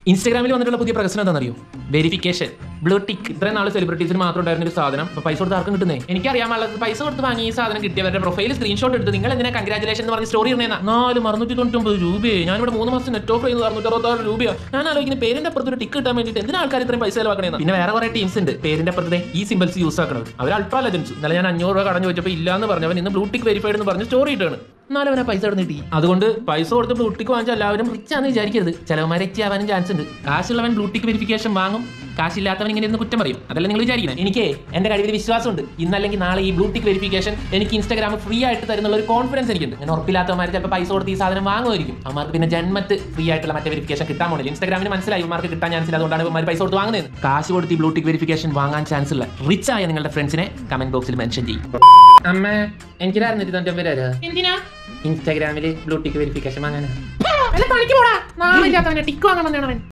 ഇൻസ്റ്റാഗ്രാമിൽ വന്നിട്ടുള്ള പുതിയ പ്രശ്നം എന്താണെന്നറിയോ വെരിഫിക്കേഷൻ ബ്ലൂ ടിക്ക് ഇത്രയും നാൾ സെലിബ്രിറ്റീസിന് മാത്രം ഉണ്ടായിരുന്ന ഒരു സാധനം ഇപ്പൊ പൈസ കൊടുത്ത് ആർക്കും കിട്ടുന്നേ എനിക്കറിയാമുള്ളത് പൈസ കൊടുത്ത് വാങ്ങി ഈ സാധനം കിട്ടിയവരുടെ പ്രൊഫൈൽ സ്ക്രീൻഷോട്ട് എടുത്ത് നിങ്ങൾ എന്തിനാ കൺഗ്രാജുലേഷൻ എന്ന് പറഞ്ഞ് സ്റ്റോറി ഇടുന്നേന്നാ നാല് മറുന്നൂറ്റി തൊണ്ണൂറ്റൊമ്പത് രൂപയെ ഞാനിവിടെ മൂന്ന് മാസം നെറ്റ് ഓഫ് ചെയ്യുന്നത് അറുന്നൂറ്റി അറുപത്താറ് രൂപയാണ് ഞാൻ ആലോചിക്കുന്ന പേരിന്റെ അപ്പുറത്ത് ഒരു ടിക്ക് കിട്ടാൻ വേണ്ടിയിട്ട് എന്തിനാ ആൾക്കാർ ഇത്രയും പൈസ ചെലവാക്കണേന്ന് പിന്നെ വേറെ കുറെ ടീംസ് ഉണ്ട് പേരിന്റെ അപ്പുറത്തെ ഈ സിമ്പിൾസ് യൂസ് ആക്കണത് അവർ അൾട്രാ ലെജൻസ് ഇന്നലെ ഞാൻ അഞ്ഞൂറ് രൂപ കടഞ്ഞു വെച്ചപ്പോൾ ഇല്ലാന്ന് പറഞ്ഞവൻ ഇന്ന് ബ്ലൂ ടിക്ക് വെരിഫൈഡ് എന്ന് പറഞ്ഞ് സ്റ്റോറി ഇട്ടാണ് എന്നാലും അവനെ പൈസ അവിടെ കിട്ടി അതുകൊണ്ട് പൈസ കൊടുത്ത് ബ്ലൂ ടിക്ക് വാങ്ങിച്ചാൽ എല്ലാവരും റിച്ച് ആണെന്ന് വിചാരിക്കരുത് ചിലവന്മാരെ റിച്ച് ആവാനും ചാൻസ് ഉണ്ട് കാശുള്ളവൻ ബ്ലൂ ടിക്ക് വെരിഫിക്കേഷൻ വാങ്ങും കാശില്ലാത്തവൻ ഇങ്ങനെ ഇരുന്ന് കുറ്റം പറയും അതല്ല നിങ്ങൾ വിചാരിക്കുന്നത് എനിക്ക് എന്റെ കഴിവിൽ വിശ്വാസമുണ്ട് ഇന്നല്ലെങ്കിൽ നാളെ ഈ ബ്ലൂ ടിക്ക് വെരിഫിക്കേഷൻ എനിക്ക് ഇൻസ്റ്റാഗ്രാം ഫ്രീ ആയിട്ട് തരുന്നുള്ള ഒരു കോൺഫിഡൻസ് എനിക്കുണ്ട് ഞാൻ ഉറപ്പില്ലാത്തവന്മാർ ചിലപ്പോൾ പൈസ കൊടുത്ത് ഈ സാധനം വാങ്ങുമായിരിക്കും അവന്മാർക്ക് പിന്നെ ജന്മത്ത് ഫ്രീ ആയിട്ടുള്ള മറ്റേ വെരിഫിക്കേഷൻ കിട്ടാൻ പോണില്ല ഇൻസ്റ്റാഗ്രാമിന് മനസ്സിലായി ഇവന്മാർക്ക് കിട്ടാൻ ചാൻസ് ഇല്ല അതുകൊണ്ടാണ് ഇവന്മാർ പൈസ കൊടുത്ത് വാങ്ങുന്നത് കാശ് കൊടുത്ത് ഈ ബ്ലൂ ടിക്ക് വെരിഫിക്കേഷൻ വാങ്ങാൻ ചാൻസ് ഉള്ള റിച്ച് ആയ നിങ്ങളുടെ ഫ്രണ്ട്സിനെ കമന്റ് ബോക്സിൽ മെൻഷൻ ചെയ്യും അമ്മ എനിക്ക് എന്തിനാ ഇൻസ്റ്റാഗ്രാമിൽ ബ്ലൂ ടിക്ക് വെരിഫിക്കേഷൻ വാങ്ങാനാണ് അല്ല പണിക്ക് പോടാ നാളില്ലാത്തവനെ ടിക്ക് വാങ്ങാൻ വന്നവൻ